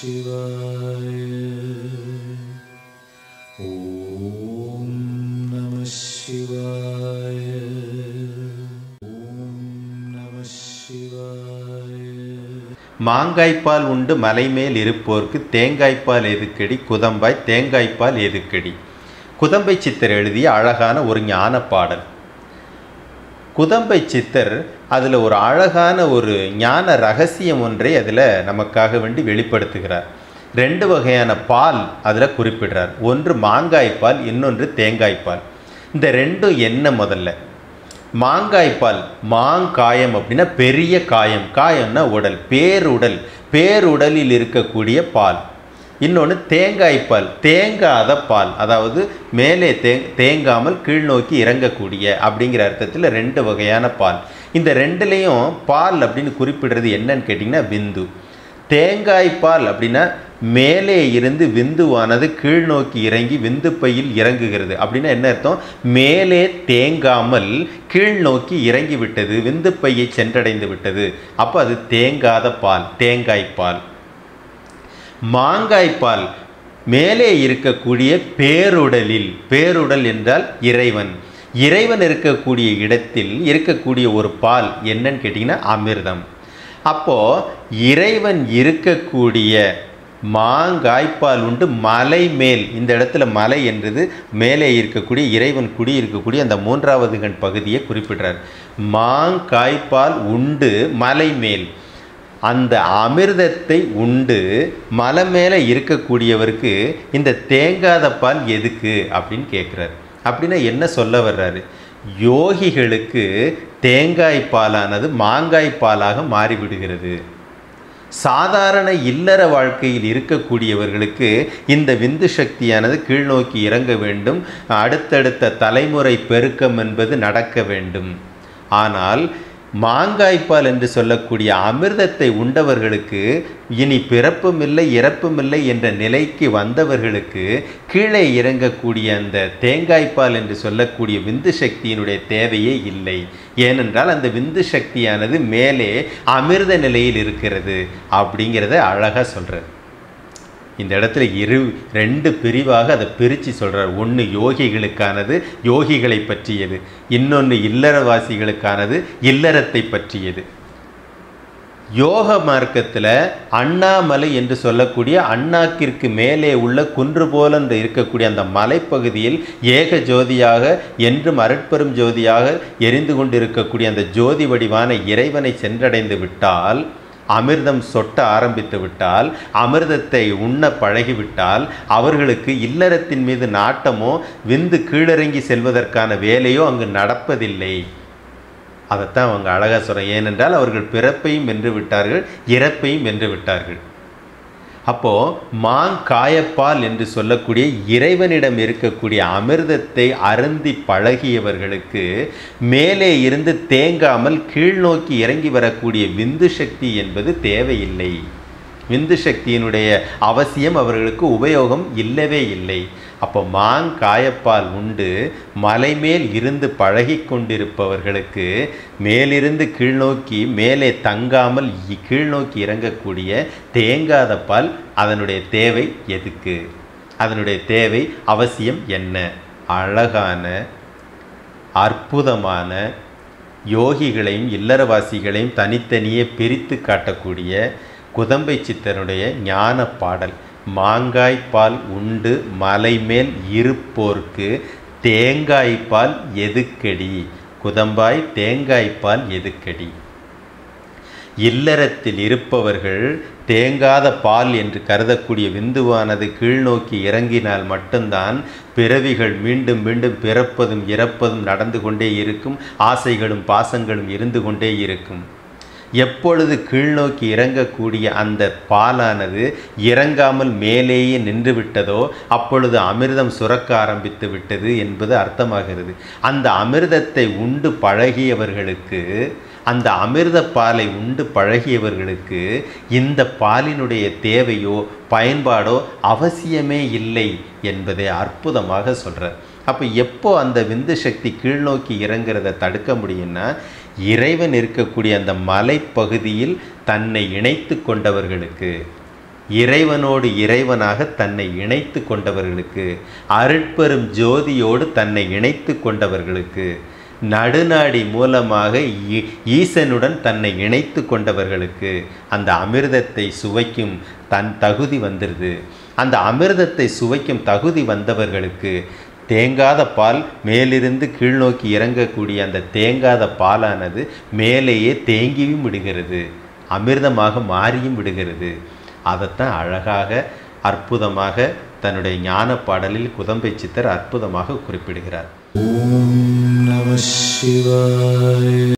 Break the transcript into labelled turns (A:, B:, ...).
A: शिवाय ॐ नमः शिवाय ॐ नमः शिवाय
B: மாங்காய்ப்பால் உண்டு மலைமேல் இருப்போர்க்கு தேங்காய்ப்பால் எதுக்கடி குதம்பாய் தேங்காய்ப்பால் எதுக்கடி குதம்பை சித்தர் எழுதிய அழகான ஒரு ஞான பாடல் குதம்பை சித்தர் அதில் ஒரு அழகான ஒரு ஞான ரகசியம் ஒன்றை அதில் நமக்காக வேண்டி வெளிப்படுத்துகிறார் ரெண்டு வகையான பால் அதில் குறிப்பிடுறார் ஒன்று மாங்காய்ப்பால் இன்னொன்று தேங்காய்ப்பால் இந்த ரெண்டும் என்ன முதல்ல மாங்காய்ப்பால் மாங்காயம் அப்படின்னா பெரிய காயம் காயம்னா உடல் பேருடல் பேருடலில் இருக்கக்கூடிய பால் இன்னொன்று தேங்காய்ப்பால் தேங்காத பால் அதாவது மேலே தே தேங்காமல் கீழ்நோக்கி இறங்கக்கூடிய அப்படிங்கிற அர்த்தத்தில் ரெண்டு வகையான பால் இந்த ரெண்டுலேயும் பால் அப்படின்னு குறிப்பிடுறது என்னன்னு கேட்டிங்கன்னா விந்து தேங்காய்ப்பால் அப்படின்னா மேலே இருந்து விந்துவானது கீழ்நோக்கி இறங்கி விந்து பையில் இறங்குகிறது அப்படின்னா என்ன அர்த்தம் மேலே தேங்காமல் கீழ்நோக்கி இறங்கி விட்டது விந்து பையை சென்றடைந்து விட்டது அப்போ அது தேங்காத பால் தேங்காய்ப்பால் மாங்காய்ப்பால் மேலே இருக்கக்கூடிய பேருடலில் பேருடல் என்றால் இறைவன் இறைவன் இருக்கக்கூடிய இடத்தில் இருக்கக்கூடிய ஒரு பால் என்னன்னு கேட்டிங்கன்னா அமிர்தம் அப்போ இறைவன் இருக்கக்கூடிய மாங்காய்ப்பால் உண்டு மலை மேல் இந்த இடத்துல மலை என்றது மேலே இருக்கக்கூடிய இறைவன் குடி இருக்கக்கூடிய அந்த மூன்றாவது கண் பகுதியை குறிப்பிடுறார் மாங்காய்ப்பால் உண்டு மலை மேல் அந்த அமிர்தத்தை உண்டு மலை மேலே இருக்கக்கூடியவருக்கு இந்த தேங்காத பால் எதுக்கு அப்படின்னு கேட்குறாரு அப்படின்னா என்ன சொல்ல வர்றாரு யோகிகளுக்கு தேங்காய் பாலானது மாங்காய் பாலாக மாறிவிடுகிறது சாதாரண இல்லற வாழ்க்கையில் இருக்கக்கூடியவர்களுக்கு இந்த விந்து சக்தியானது கீழ்நோக்கி இறங்க வேண்டும் அடுத்தடுத்த தலைமுறை பெருக்கம் என்பது நடக்க வேண்டும் ஆனால் மாங்காய்ப்பால் என்று சொல்லக்கூடிய அமிர்தத்தை உண்டவர்களுக்கு இனி பிறப்பும் இல்லை இறப்பும் இல்லை என்ற நிலைக்கு வந்தவர்களுக்கு கீழே இறங்கக்கூடிய அந்த தேங்காய்ப்பால் என்று சொல்லக்கூடிய விந்து சக்தியினுடைய தேவையே இல்லை ஏனென்றால் அந்த விந்து சக்தியானது மேலே அமிர்த நிலையில் இருக்கிறது அப்படிங்கிறத அழகாக சொல்கிறார் இந்த இடத்துல இரு ரெண்டு பிரிவாக அதை பிரித்து சொல்கிறார் ஒன்று யோகிகளுக்கானது யோகிகளை பற்றியது இன்னொன்று இல்லறவாசிகளுக்கானது இல்லறத்தை பற்றியது யோக மார்க்கத்தில் அண்ணாமலை என்று சொல்லக்கூடிய அண்ணாக்கிற்கு மேலே உள்ள குன்று போல என்று இருக்கக்கூடிய அந்த மலைப்பகுதியில் ஏக ஜோதியாக என்றும் அருட்பெரும் ஜோதியாக எரிந்து கொண்டிருக்கக்கூடிய அந்த ஜோதி வடிவான இறைவனை சென்றடைந்து விட்டால் அமிர்தம் சொட்ட ஆரம்பித்து விட்டால் அமிர்தத்தை உண்ண பழகிவிட்டால் அவர்களுக்கு இல்லறத்தின் மீது நாட்டமோ விந்து கீழிறங்கி செல்வதற்கான வேலையோ அங்கு நடப்பதில்லை அதைத்தான் அவங்க அழகாக சொல்கிறேன் ஏனென்றால் அவர்கள் பிறப்பையும் வென்று விட்டார்கள் இறப்பையும் வென்று விட்டார்கள் அப்போது மாங்காயப்பால் என்று சொல்லக்கூடிய இறைவனிடம் இருக்கக்கூடிய அமிர்தத்தை அருந்தி பழகியவர்களுக்கு மேலே இருந்து தேங்காமல் கீழ்நோக்கி இறங்கி வரக்கூடிய விந்து சக்தி என்பது தேவையில்லை விந்து சக்தியினுடைய அவசியம் அவர்களுக்கு உபயோகம் இல்லவே இல்லை அப்போ மாங்காயப்பால் உண்டு மலைமேல் இருந்து பழகி கொண்டிருப்பவர்களுக்கு மேலிருந்து கீழ்நோக்கி மேலே தங்காமல் இ- கீழ்நோக்கி இறங்கக்கூடிய தேங்காத பால் அதனுடைய தேவை எதுக்கு அதனுடைய தேவை அவசியம் என்ன அழகான அற்புதமான யோகிகளையும் இல்லறவாசிகளையும் தனித்தனியே பிரித்து காட்டக்கூடிய குதம்பை சித்தனுடைய ஞான பாடல் மாங்காய்ப்பால் உண்டு மலைமேல் இருப்போர்க்கு தேங்காய்ப்பால் எதுக்கடி குதம்பாய் தேங்காய்ப்பால் எதுக்கடி இல்லறத்தில் இருப்பவர்கள் தேங்காத பால் என்று கருதக்கூடிய விந்துவானது கீழ்நோக்கி இறங்கினால் மட்டும்தான் பிறவிகள் மீண்டும் மீண்டும் பிறப்பதும் இறப்பதும் நடந்து கொண்டே இருக்கும் ஆசைகளும் பாசங்களும் இருந்து கொண்டே இருக்கும் எப்பொழுது கீழ்நோக்கி இறங்கக்கூடிய அந்த பாலானது இறங்காமல் மேலேயே நின்று விட்டதோ அப்பொழுது அமிர்தம் சுரக்க ஆரம்பித்து விட்டது என்பது அர்த்தமாகிறது அந்த அமிர்தத்தை உண்டு பழகியவர்களுக்கு அந்த அமிர்த பாலை உண்டு பழகியவர்களுக்கு இந்த பாலினுடைய தேவையோ பயன்பாடோ அவசியமே இல்லை என்பதை அற்புதமாக சொல்கிறார் அப்போ எப்போ அந்த விந்து சக்தி கீழ்நோக்கி இறங்குறத தடுக்க முடியும்னா இறைவன் இருக்கக்கூடிய அந்த மலைப்பகுதியில் தன்னை இணைத்து கொண்டவர்களுக்கு இறைவனோடு இறைவனாக தன்னை இணைத்து கொண்டவர்களுக்கு அருட்பெரும் ஜோதியோடு தன்னை இணைத்து கொண்டவர்களுக்கு நடுநாடி மூலமாக ஈ- ஈசனுடன் தன்னை இணைத்து கொண்டவர்களுக்கு அந்த அமிர்தத்தை சுவைக்கும் தன் தகுதி வந்துடுது அந்த அமிர்தத்தை சுவைக்கும் தகுதி வந்தவர்களுக்கு தேங்காத பால் மேலிருந்து கீழ்நோக்கி இறங்கக்கூடிய அந்த தேங்காத பாலானது மேலேயே தேங்கியும் விடுகிறது அமிர்தமாக மாறியும் விடுகிறது அதைத்தான் அழகாக அற்புதமாக தன்னுடைய ஞான பாடலில் குதம்பை சித்தர் அற்புதமாக குறிப்பிடுகிறார்
A: ॐ नमः शिवाय